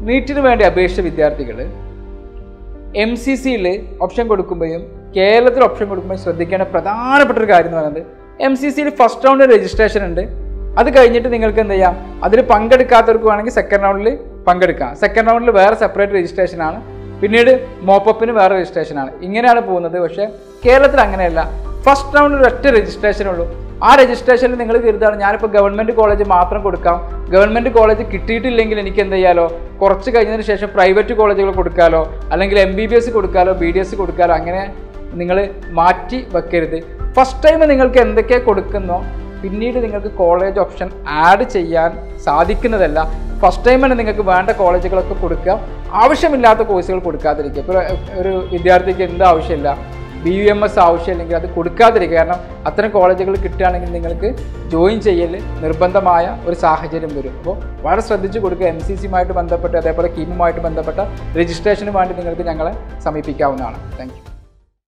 നീറ്റിന് വേണ്ടി അപേക്ഷിച്ച വിദ്യാർത്ഥികൾ എം സി സിയിൽ ഓപ്ഷൻ കൊടുക്കുമ്പോഴും കേരളത്തിൽ ഓപ്ഷൻ കൊടുക്കുമ്പോൾ ശ്രദ്ധിക്കേണ്ട പ്രധാനപ്പെട്ട ഒരു കാര്യം എന്ന് പറയുന്നത് എം സി സിയിൽ ഫസ്റ്റ് റൗണ്ട് രജിസ്ട്രേഷൻ ഉണ്ട് അത് കഴിഞ്ഞിട്ട് നിങ്ങൾക്ക് എന്ത് ചെയ്യാം അതിൽ പങ്കെടുക്കാത്തവർക്ക് വേണമെങ്കിൽ സെക്കൻഡ് റൗണ്ടിൽ പങ്കെടുക്കാം സെക്കൻഡ് റൗണ്ടിൽ വേറെ സെപ്പറേറ്റ് രജിസ്ട്രേഷൻ ആണ് പിന്നീട് മോപ്പപ്പിന് വേറെ രജിസ്ട്രേഷൻ ആണ് ഇങ്ങനെയാണ് പോകുന്നത് പക്ഷേ കേരളത്തിൽ അങ്ങനെയല്ല ഫസ്റ്റ് റൗണ്ടിൽ ഒറ്റ രജിസ്ട്രേഷൻ ഉള്ളൂ ആ രജിസ്ട്രേഷനിൽ നിങ്ങൾ കരുതാണ് ഞാനിപ്പോൾ ഗവൺമെൻറ് കോളേജ് മാത്രം കൊടുക്കാം ഗവൺമെൻറ് കോളേജ് കിട്ടിയിട്ടില്ലെങ്കിൽ എനിക്ക് എന്ത് ചെയ്യാലോ കുറച്ച് കഴിഞ്ഞതിന് ശേഷം പ്രൈവറ്റ് കോളേജുകൾ കൊടുക്കാലോ അല്ലെങ്കിൽ എം ബി ബി എസ് കൊടുക്കാലോ ബി ഡി എസ് കൊടുക്കാലോ അങ്ങനെ നിങ്ങൾ മാറ്റി വെക്കരുത് ഫസ്റ്റ് ടൈം നിങ്ങൾക്ക് എന്തൊക്കെ കൊടുക്കുന്നോ പിന്നീട് നിങ്ങൾക്ക് കോളേജ് ഓപ്ഷൻ ആഡ് ചെയ്യാൻ സാധിക്കുന്നതല്ല ഫസ്റ്റ് ടൈം തന്നെ നിങ്ങൾക്ക് വേണ്ട കോളേജുകളൊക്കെ കൊടുക്കുക ആവശ്യമില്ലാത്ത കോഴ്സുകൾ കൊടുക്കാതിരിക്കുക ഇപ്പോൾ ഒരു വിദ്യാർത്ഥിക്ക് എന്ത് ആവശ്യമില്ല ബി യു എം എസ് ആവശ്യമില്ലെങ്കിൽ അത് കൊടുക്കാതിരിക്കുക കാരണം അത്തരം കോളേജുകൾ കിട്ടുകയാണെങ്കിൽ നിങ്ങൾക്ക് ജോയിൻ ചെയ്യൽ നിർബന്ധമായ ഒരു സാഹചര്യം വരും അപ്പോൾ വളരെ ശ്രദ്ധിച്ച് കൊടുക്കുക എം സി സിയുമായിട്ട് ബന്ധപ്പെട്ട് അതേപോലെ കീമുമായിട്ട് ബന്ധപ്പെട്ട രജിസ്ട്രേഷന് വേണ്ടി നിങ്ങൾക്ക് ഞങ്ങളെ സമീപിക്കാവുന്നതാണ് താങ്ക് യു